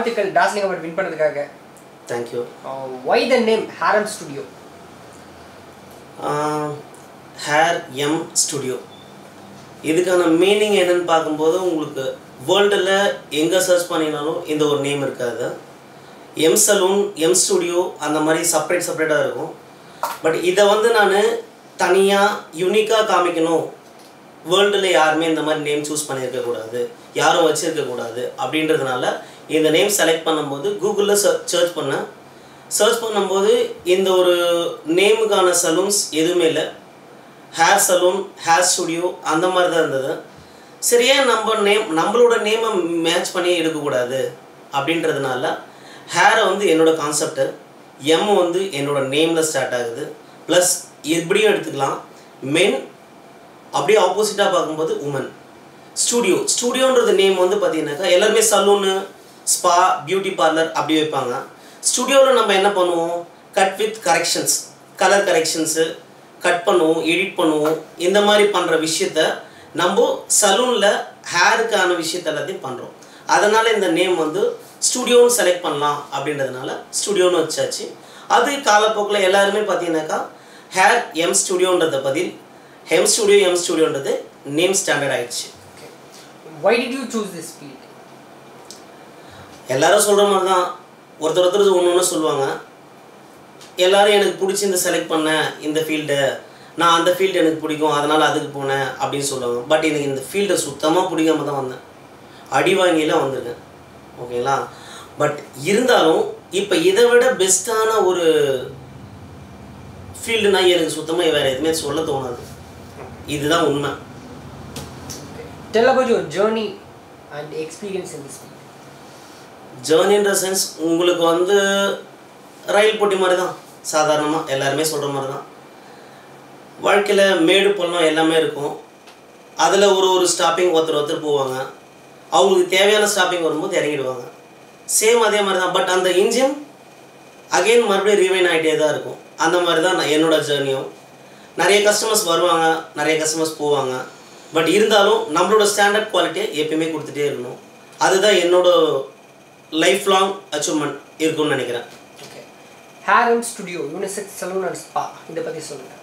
வாழ்த்துக்கள் dazzling award win பண்ணதுக்காக thank you why the name Harem studio hair M studio இதுக்கான meaning என்னன்னு பார்க்கும்போது உங்களுக்கு வேர்ல்டில் எங்கே சர்ச் பண்ணினாலும் இந்த ஒரு நேம் இருக்காது எம் சலூன் எம் ஸ்டுடியோ அந்த மாதிரி செப்பரேட் செப்பரேட்டாக இருக்கும் பட் இதை வந்து நான் தனியாக யூனிக்காக காமிக்கணும் வேர்ல்டில் யாருமே இந்த மாதிரி நேம் சூஸ் பண்ணியிருக்க கூடாது யாரும் வச்சிருக்க கூடாது அப்படின்றதுனால இந்த நேம் செலக்ட் பண்ணும்போது கூகுளில் சர்ச் பண்ணேன் சர்ச் பண்ணும்போது இந்த ஒரு நேமுக்கான சலூன்ஸ் எதுவுமே இல்லை ஹேர் சலூன் ஹேர் ஸ்டுடியோ அந்த மாதிரி தான் இருந்தது சரியா நம்ம நேம் நம்மளோட நேமை மேட்ச் பண்ணி எடுக்கக்கூடாது அப்படின்றதுனால ஹேரை வந்து என்னோட கான்செப்ட்டு எம் வந்து என்னோட நேமில் ஸ்டார்ட் ஆகுது ப்ளஸ் எப்படியும் எடுத்துக்கலாம் மென் அப்படியே ஆப்போசிட்டாக பார்க்கும்போது உமன் ஸ்டூடியோ ஸ்டூடியோன்றது நேம் வந்து பார்த்தீங்கன்னாக்கா எல்லாருமே சலூனு ஸ்பா பியூட்டி பார்லர் அப்படி வைப்பாங்க ஸ்டுடியோவில் நம்ம என்ன பண்ணுவோம் cut with corrections colour corrections cut பண்ணுவோம் எடிட் பண்ணுவோம் இந்த மாதிரி பண்ணுற விஷயத்த நம்ம சலூனில் ஹேருக்கான விஷயத்த எல்லாத்தையும் பண்ணுறோம் அதனால் இந்த நேம் வந்து ஸ்டுடியோன்னு செலக்ட் பண்ணலாம் அப்படின்றதுனால ஸ்டுடியோன்னு வச்சாச்சு அது காலப்போக்கில் எல்லாருமே பார்த்தீங்கன்னாக்கா ஹேர் எம் ஸ்டுடியோன்றத பதில் ஹெம் ஸ்டுடியோ எம் ஸ்டுடியோன்றது நேம் ஸ்டாண்டர்ட் ஆயிடுச்சு why did you choose this field எல்லாரும் சொல்கிற மாதிரி தான் ஒருத்தர் ஒருத்தர் ஒன்று ஒன்று சொல்லுவாங்க எல்லாரும் எனக்கு பிடிச்சி இந்த செலக்ட் பண்ணேன் இந்த ஃபீல்டு நான் அந்த ஃபீல்டு எனக்கு பிடிக்கும் அதனால் அதுக்கு போனேன் அப்படின்னு சொல்லுவாங்க பட் எனக்கு இந்த ஃபீல்டை சுத்தமாக பிடிக்காம தான் வந்தேன் அடி வாங்கிலாம் வந்திருக்கேன் ஓகேங்களா பட் இருந்தாலும் இப்போ இதை விட பெஸ்ட்டான ஒரு ஃபீல்டுனா எனக்கு சுத்தமாக வேறு எதுவுமே சொல்ல தோணாது இதுதான் உண்மை tell about your journey and experience in this field ஜேர்னின்ற சென்ஸ் உங்களுக்கு வந்து ரயில் போட்டி மாதிரி தான் சாதாரணமாக எல்லாருமே சொல்கிற மாதிரி தான் வாழ்க்கையில் மேடு பள்ளம் எல்லாமே இருக்கும் அதில் ஒரு ஒரு ஸ்டாப்பிங் ஒருத்தர் ஒருத்தர் போவாங்க அவங்களுக்கு தேவையான ஸ்டாப்பிங் வரும்போது இறங்கிடுவாங்க சேம் அதே மாதிரி தான் பட் அந்த இன்ஜின் அகைன் மறுபடியும் ரீவைன் ஆகிட்டே தான் இருக்கும் அந்த மாதிரி தான் நான் என்னோட ஜேர்னியும் நிறைய கஸ்டமர்ஸ் வருவாங்க நிறைய கஸ்டமர்ஸ் போவாங்க பட் இருந்தாலும் நம்மளோட ஸ்டாண்டர்ட் குவாலிட்டியை எப்பயுமே கொடுத்துட்டே இருக்கணும் அதுதான் என்னோட லைஃப் லாங் அச்சீவ்மெண்ட் இருக்கும்னு நினைக்கிறேன் okay hair and studio unisex salon and spa இதை பற்றி சொல்லுங்கள்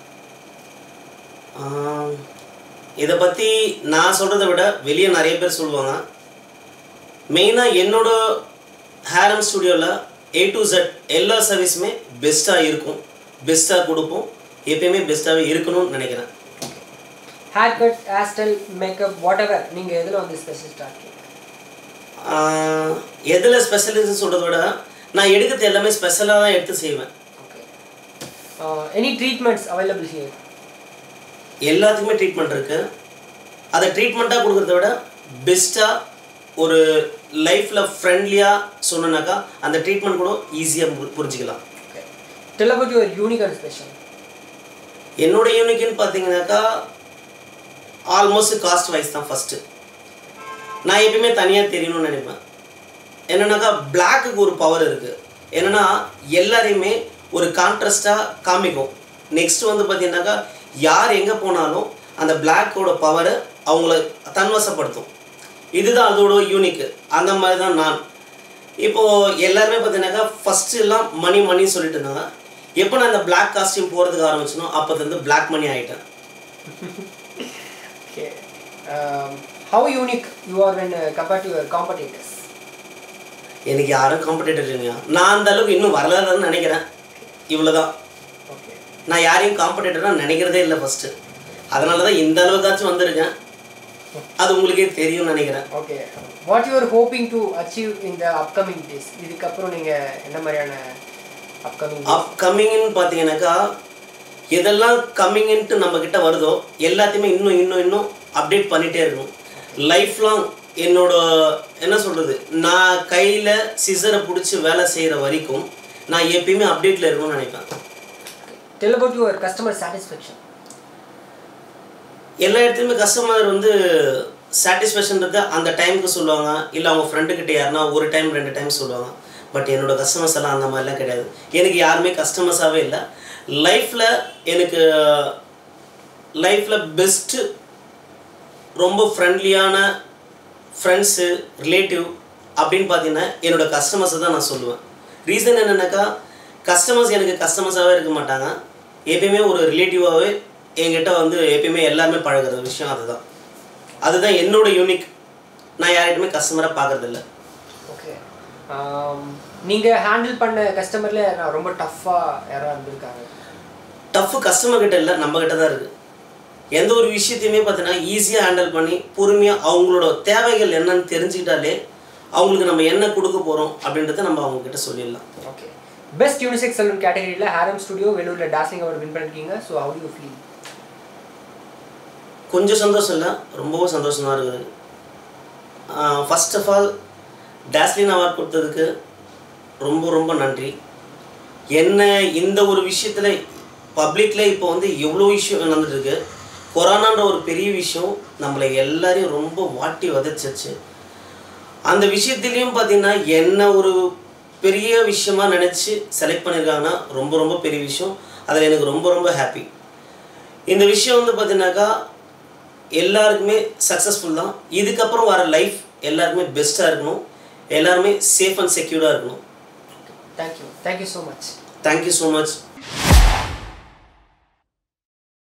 ஆஹ், இதை பற்றி நான் சொல்கிறத விட வெளியே நிறைய பேர் சொல்லுவாங்க மெயினாக என்னோட ஹேரம் ஸ்டுடியோவில் ஏ டு Z எல்லா சர்வீஸுமே பெஸ்ட்டாக இருக்கும் பெஸ்ட்டாக கொடுப்போம் எப்பயுமே பெஸ்ட்டாகவே இருக்கணும்னு நினைக்கிறேன் hair cut hair style makeup whatever நீங்கள் எதில் வந்து ஸ்பெஷலிஸ்டாக இருக்கீங்க ஆஹ், எதில் ஸ்பெஷலிஸ்ட் சொல்கிறத விட நான் எடுக்கிறது எல்லாமே ஸ்பெஷலாக தான் எடுத்து செய்வேன் okay any treatments available here எல்லாத்துக்குமே ட்ரீட்மெண்ட் இருக்குது அதை ட்ரீட்மெண்ட்டாக கொடுக்குறத விட பெஸ்ட்டாக ஒரு லைஃப்பில் ஃப்ரெண்ட்லியாக சொன்னனாக்கா அந்த ட்ரீட்மெண்ட் கூட ஈஸியாக புரிஞ்சுக்கலாம் okay tell about your unique and special என்னோட யூனிக்னு பார்த்தீங்கன்னாக்கா ஆல்மோஸ்ட் காஸ்ட் வைஸ் தான் ஃபஸ்ட்டு நான் எப்பயுமே தனியாக தெரியணும்னு நினைப்பேன் என்னன்னாக்கா பிளாக்குக்கு ஒரு பவர் இருக்குது என்னன்னா எல்லாரையுமே ஒரு கான்ட்ராஸ்டாக காமிக்கும் நெக்ஸ்ட் வந்து பார்த்தீங்கன்னாக்கா யார் எங்கே போனாலும் அந்த பிளாக்கோட பவரை அவங்கள தன்வசப்படுத்தும் இதுதான் அதோட யூனிக்கு அந்த மாதிரி தான் நான் இப்போது எல்லாருமே பார்த்தீங்கன்னாக்கா ஃபஸ்ட்டு எல்லாம் மணி மணின்னு சொல்லிட்டு இருந்தாங்க எப்போ நான் இந்த பிளாக் காஸ்டியூம் போகிறதுக்கு ஆரம்பிச்சனோ அப்போ வந்து பிளாக் மணி ஆகிட்டேன் okay how unique you are when compared to your competitors எனக்கு யாரும் காம்படேட்டர் இல்லைங்க நான் அந்த அளவுக்கு இன்னும் வரலான்னு நினைக்கிறேன் இவ்வளோதான் ஓகே நான் யாரையும் காம்படேட்டராக நினைக்கிறதே இல்லை ஃபஸ்ட்டு அதனால தான் இந்த அளவுக்காச்சும் வந்திருக்கேன் அது உங்களுக்கே தெரியும்னு நினைக்கிறேன் okay what you are hoping to achieve in the upcoming days இதுக்கப்புறம் நீங்கள் என்ன மாதிரியான அப்கமிங் அப்கமிங்னு பார்த்தீங்கன்னாக்கா எதெல்லாம் கம்மிங்ன்ட்டு நம்ம கிட்ட வருதோ எல்லாத்தையுமே இன்னும் இன்னும் இன்னும் அப்டேட் பண்ணிகிட்டே இருக்கணும் லைஃப் லாங் என்னோட என்ன சொல்கிறது நான் கையில் சிசரை பிடிச்சி வேலை செய்கிற வரைக்கும் நான் எப்பயுமே அப்டேட்டில் இருக்கணும்னு நினைப்பேன் tell about your customer satisfaction எல்லா இடத்துலையுமே கஸ்டமர் வந்து சாட்டிஸ்ஃபேக்ஷன்றது அந்த டைமுக்கு சொல்லுவாங்க இல்லை அவங்க ஃப்ரெண்டுக்கிட்ட யாருன்னா ஒரு டைம் ரெண்டு டைம் சொல்லுவாங்க பட் என்னோட கஸ்டமர்ஸ் எல்லாம் அந்த மாதிரிலாம் கிடையாது எனக்கு யாருமே கஸ்டமர்ஸாகவே இல்லை லைஃப்பில் எனக்கு லைஃப்பில் பெஸ்ட்டு ரொம்ப ஃப்ரெண்ட்லியான ஃப்ரெண்ட்ஸு ரிலேட்டிவ் அப்படின்னு பார்த்தீங்கன்னா என்னோட கஸ்டமர்ஸை தான் நான் சொல்லுவேன் ரீசன் என்னென்னாக்கா கஸ்டமர்ஸ் எனக்கு கஸ்டமர்ஸாகவே இருக்க மாட்டாங்க எப்பயுமே ஒரு ரிலேட்டிவாகவே என்கிட்ட வந்து எப்பயுமே எல்லாருமே பழகுற விஷயம் அதுதான் அதுதான் என்னோட யூனிக் நான் யார்கிட்டயுமே கஸ்டமராக பார்க்கறதில்ல ஓகே நீங்கள் ஹேண்டில் பண்ண கஸ்டமரில் நான் ரொம்ப டஃப்பாக யாராவது இருந்திருக்காங்க டஃப் கஸ்டமர் கிட்ட இல்லை நம்ம கிட்ட தான் இருக்குது எந்த ஒரு விஷயத்தையுமே பார்த்தீங்கன்னா ஈஸியாக ஹேண்டில் பண்ணி பொறுமையாக அவங்களோட தேவைகள் என்னன்னு தெரிஞ்சுக்கிட்டாலே அவங்களுக்கு நம்ம என்ன கொடுக்க போகிறோம் அப்படின்றத நம்ம அவங்க கிட்ட சொல்லிடலாம் ஓகே பெஸ்ட் யூனிசெக்ஸ் சலூன் கேட்டகரியில் ஹேரம் ஸ்டுடியோ வேலூரில் டாஸ்லிங் அவார்டு வின் பண்ணிருக்கீங்க ஸோ ஹவு யூ ஃபீல் கொஞ்சம் சந்தோஷம் இல்லை ரொம்பவும் சந்தோஷமாக இருக்குது first of all dazzling award கொடுத்ததுக்கு ரொம்ப ரொம்ப நன்றி என்ன இந்த ஒரு விஷயத்தில் பப்ளிக்கில் இப்போ வந்து எவ்வளோ விஷயம் நடந்துட்டு இருக்கு கொரோனான்ற ஒரு பெரிய விஷயம் நம்மளை எல்லாரையும் ரொம்ப வாட்டி வதச்சிருச்சு அந்த விஷயத்துலேயும் பார்த்தீங்கன்னா என்ன ஒரு பெரிய விஷயமா நினச்சி செலக்ட் பண்ணியிருக்காங்கன்னா ரொம்ப ரொம்ப பெரிய விஷயம் அதில் எனக்கு ரொம்ப ரொம்ப ஹாப்பி இந்த விஷயம் வந்து பார்த்தீங்கன்னாக்கா எல்லாருக்குமே சக்ஸஸ்ஃபுல் தான் இதுக்கப்புறம் வர லைஃப் எல்லாருக்குமே பெஸ்ட்டாக இருக்கணும் எல்லாருமே சேஃப் அண்ட் செக்யூர்டாக இருக்கணும் thank you thank you so much thank you so much